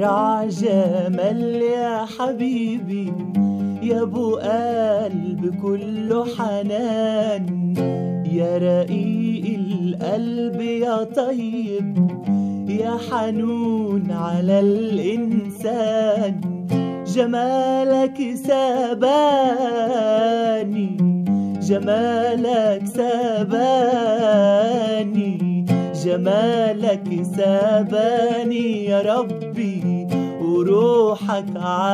زرع جمال يا حبيبي يا ابو قلب كله حنان يا رقيق القلب يا طيب يا حنون على الإنسان جمالك سباني جمالك سباني جمالك سباني يا ربي وروحك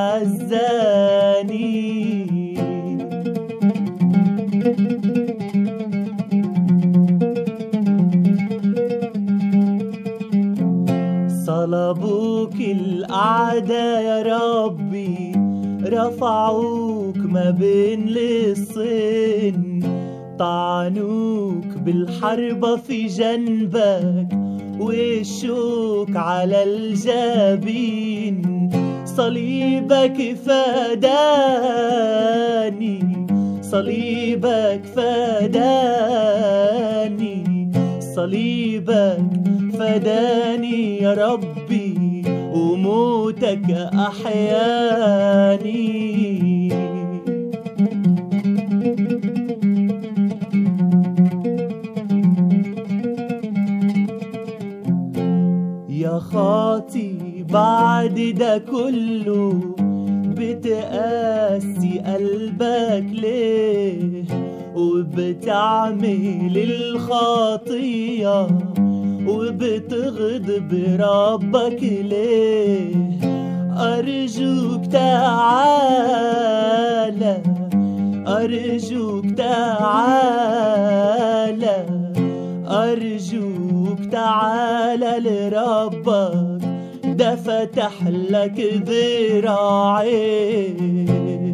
عزاني صلبوك الأعداء يا ربي رفعوك ما بين للصين طعنوك بالحربة في جنبك والشوك على الجبين صليبك فداني صليبك فداني صليبك فداني يا ربي وموتك أحياني يا خاطي بعد ده كله بتقاسي قلبك ليه وبتعمل الخطيه وبتغضب ربك ليه أرجوك تعالى أرجوك تعالى أرجوك تعالى لربك ده فتح لك ذراعيه